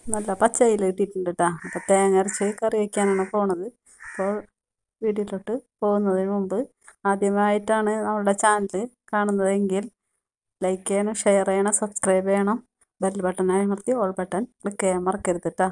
നല്ല പച്ചയിൽ ഇട്ടിട്ടുണ്ട് കേട്ടോ അപ്പോൾ തേങ്ങ അരച്ച് കറി വയ്ക്കാനാണ് പോണത് അപ്പോൾ വീട്ടിലോട്ട് പോകുന്നതിന് മുമ്പ് ആദ്യമായിട്ടാണ് നമ്മളുടെ ചാനൽ കാണുന്നതെങ്കിൽ ലൈക്ക് ചെയ്യണം ഷെയർ ചെയ്യണം സബ്സ്ക്രൈബ് ചെയ്യണം ബെൽ ബട്ടൺ അമർത്തി ഓൾ ബട്ടൺ ക്ലിക്ക് ചെയ്യാൻ മറക്കരുത് കേട്ടോ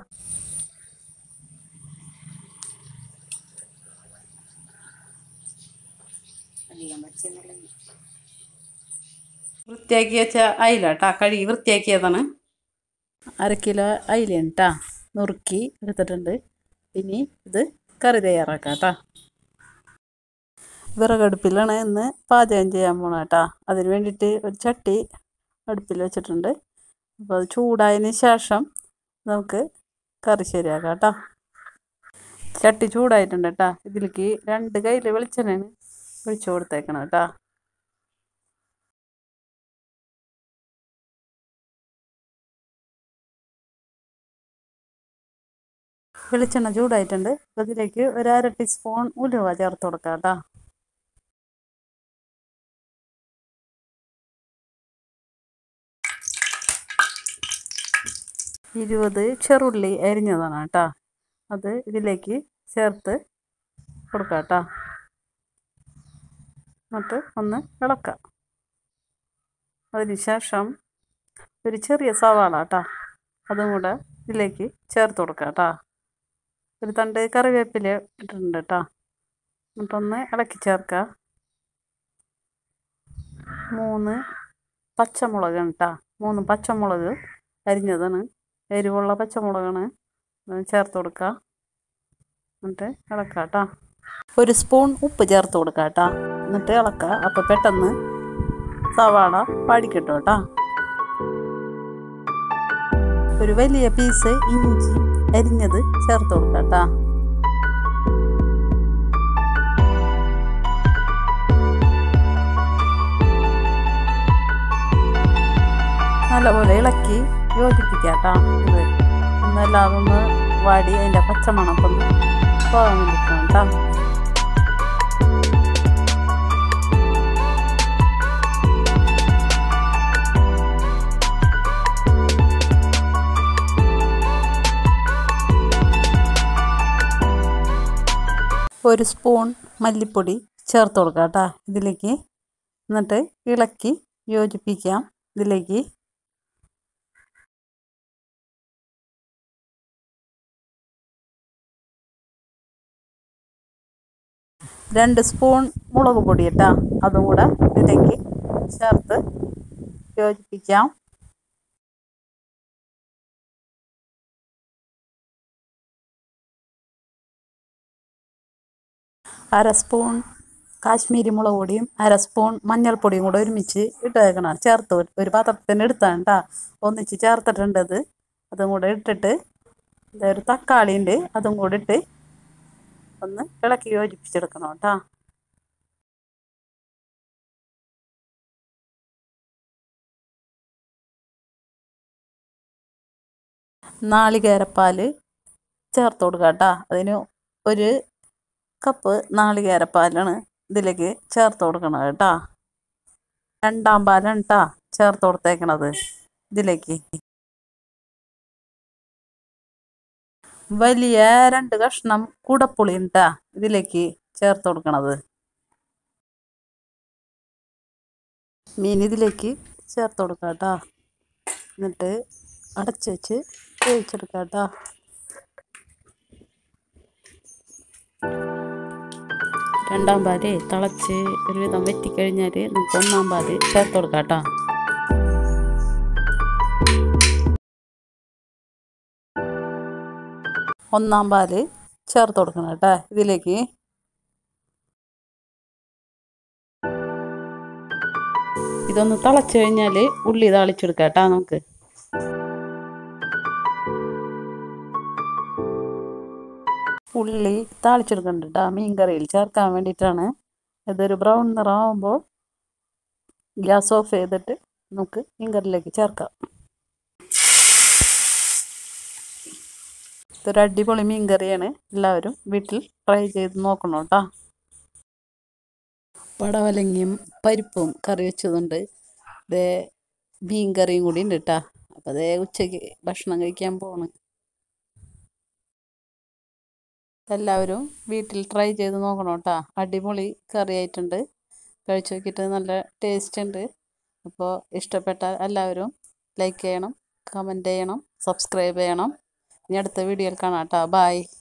വൃത്തിയാക്കി വെച്ച അയില കേട്ടോ കഴുകി വൃത്തിയാക്കിയതാണ് അര കിലോ അയിലയാണ് കേട്ടോ നുറുക്കി എടുത്തിട്ടുണ്ട് ഇനി ഇത് കറി തയ്യാറാക്കാം കേട്ടോ വിറകടുപ്പിലാണ് ഇന്ന് പാചകം ചെയ്യാൻ പോണ കേട്ടോ അതിന് വേണ്ടിയിട്ട് ഒരു ചട്ടി അടുപ്പിൽ വെച്ചിട്ടുണ്ട് അപ്പോൾ അത് ചൂടായതിന് ശേഷം നമുക്ക് കറി ശരിയാക്കാം കേട്ടോ ചട്ടി ചൂടായിട്ടുണ്ട് കേട്ടോ ഇതിലേക്ക് രണ്ട് കയ്യിൽ വെളിച്ചെണ്ണയാണ് ഒഴിച്ചു കൊടുത്തേക്കണം കേട്ടോ വെളിച്ചെണ്ണ ചൂടായിട്ടുണ്ട് അപ്പോൾ ഇതിലേക്ക് ഒരു അര ടീസ്പൂൺ ഉലുവ ചേർത്ത് കൊടുക്കാം കേട്ടോ ഇരുപത് ചെറുള്ളി അരിഞ്ഞതാണ് കേട്ടോ അത് ഇതിലേക്ക് ചേർത്ത് കൊടുക്കാം കേട്ടോ എന്നിട്ട് ഒന്ന് ഇളക്കാം അതിന് ശേഷം ഒരു ചെറിയ സവാള കേട്ടോ അതും കൂടെ ഇതിലേക്ക് ചേർത്ത് കൊടുക്കാം കേട്ടോ ഒരു തണ്ട് കറിവേപ്പില ഇട്ടിട്ടുണ്ട് കേട്ടോ എന്നിട്ടൊന്ന് ഇളക്കി ചേർക്കുക മൂന്ന് പച്ചമുളക് കേട്ടോ മൂന്ന് പച്ചമുളക് അരിഞ്ഞതാണ് എരിവുള്ള പച്ചമുളകാണ് ചേർത്ത് കൊടുക്കുക എന്നിട്ട് ഇളക്കുക കേട്ടോ ഒരു സ്പൂൺ ഉപ്പ് ചേർത്ത് കൊടുക്കുക കേട്ടോ എന്നിട്ട് ഇളക്കുക അപ്പോൾ പെട്ടെന്ന് സവാള പാടിക്കിട്ടും കേട്ടോ ഒരു വലിയ പീസ് ഇഞ്ചി അരിഞ്ഞത് ചേർത്ത് കൊടുക്കുക കേട്ടോ നല്ലപോലെ ഇളക്കി യോജിപ്പിക്കാം കേട്ടോ ഇത് ഒന്നെല്ലാം ഒന്ന് വാടി അതിൻ്റെ പച്ചമണക്കൊന്ന് പോകാൻ വേണ്ടിയിട്ടാണ് കേട്ടോ ഒരു സ്പൂൺ മല്ലിപ്പൊടി ചേർത്ത് കൊടുക്കാം കേട്ടോ ഇതിലേക്ക് എന്നിട്ട് ഇളക്കി യോജിപ്പിക്കാം ഇതിലേക്ക് രണ്ട് സ്പൂൺ മുളക് പൊടി കേട്ടോ അതും കൂടെ ഇതിലേക്ക് ചേർത്ത് യോജിപ്പിക്കാം അര സ്പൂൺ കാശ്മീരി മുളക് പൊടിയും അര സ്പൂൺ മഞ്ഞൾപ്പൊടിയും കൂടെ ഒരുമിച്ച് ഇട്ടേക്കണം ചേർത്ത് ഒരു പാത്രത്തിന് എടുത്താണ് കേട്ടോ ഒന്നിച്ച് ചേർത്തിട്ടുണ്ട് അത് അതും കൂടെ ഇട്ടിട്ട് ഒരു തക്കാളി ഉണ്ട് അതും കൂടെ ഇട്ട് ഒന്ന് ഇളക്കി യോജിപ്പിച്ചെടുക്കണം കേട്ടോ നാളികേരപ്പാൽ ചേർത്ത് കൊടുക്കുക കേട്ടോ അതിന് ഒരു കപ്പ് നാളികേരപ്പാലാണ് ഇതിലേക്ക് ചേർത്ത് കൊടുക്കണത് കേട്ടോ രണ്ടാം പാലാണ് കേട്ടോ ചേർത്ത് കൊടുത്തേക്കണത് ഇതിലേക്ക് വലിയ രണ്ട് കഷ്ണം കുടപ്പുളി ഉണ്ടാ ഇതിലേക്ക് ചേർത്ത് കൊടുക്കണത് മീൻ ഇതിലേക്ക് ചേർത്ത് കൊടുക്കാം കേട്ടോ എന്നിട്ട് അടച്ച് വെച്ച് വേവിച്ചെടുക്കാം കേട്ടോ രണ്ടാം പാല് തിളച്ച് ഒരുവിധം വെറ്റിക്കഴിഞ്ഞാൽ നമുക്ക് ഒന്നാം പാല് ചേർത്ത് കൊടുക്കാം കേട്ടോ ഒന്നാം പാല് ചേർത്ത് കൊടുക്കണം കേട്ടോ ഇതിലേക്ക് ഇതൊന്ന് തിളച്ച് കഴിഞ്ഞാൽ ഉള്ളി താളിച്ചെടുക്കാം കേട്ടോ നമുക്ക് ഉള്ളി താളിച്ചെടുക്കുന്നുണ്ട് കേട്ടോ മീൻ കറിയിൽ ചേർക്കാൻ വേണ്ടിയിട്ടാണ് ഇതൊരു ബ്രൗൺ നിറമാകുമ്പോൾ ഗ്യാസ് ഓഫ് ചെയ്തിട്ട് നമുക്ക് മീൻ കറിയിലേക്ക് ചേർക്കാം ഇതൊരു അടിപൊളി മീൻ കറിയാണ് എല്ലാവരും വീട്ടിൽ ട്രൈ ചെയ്ത് നോക്കണം കേട്ടോ പടവലങ്ങയും പരിപ്പും കറി വെച്ചതുണ്ട് ഇതേ മീൻ കറിയും കൂടി ഉണ്ട് കേട്ടോ അപ്പോൾ അതേ ഉച്ചയ്ക്ക് ഭക്ഷണം കഴിക്കാൻ പോണ് എല്ലാവരും വീട്ടിൽ ട്രൈ ചെയ്ത് നോക്കണം കേട്ടോ അടിപൊളി കറി ആയിട്ടുണ്ട് കഴിച്ച് നോക്കിയിട്ട് നല്ല ടേസ്റ്റ് ഉണ്ട് അപ്പോൾ ഇഷ്ടപ്പെട്ടാൽ എല്ലാവരും ലൈക്ക് ചെയ്യണം കമൻറ്റ് ചെയ്യണം സബ്സ്ക്രൈബ് ചെയ്യണം ഇനി അടുത്ത വീഡിയോയിൽ കാണാം കേട്ടോ ബായ്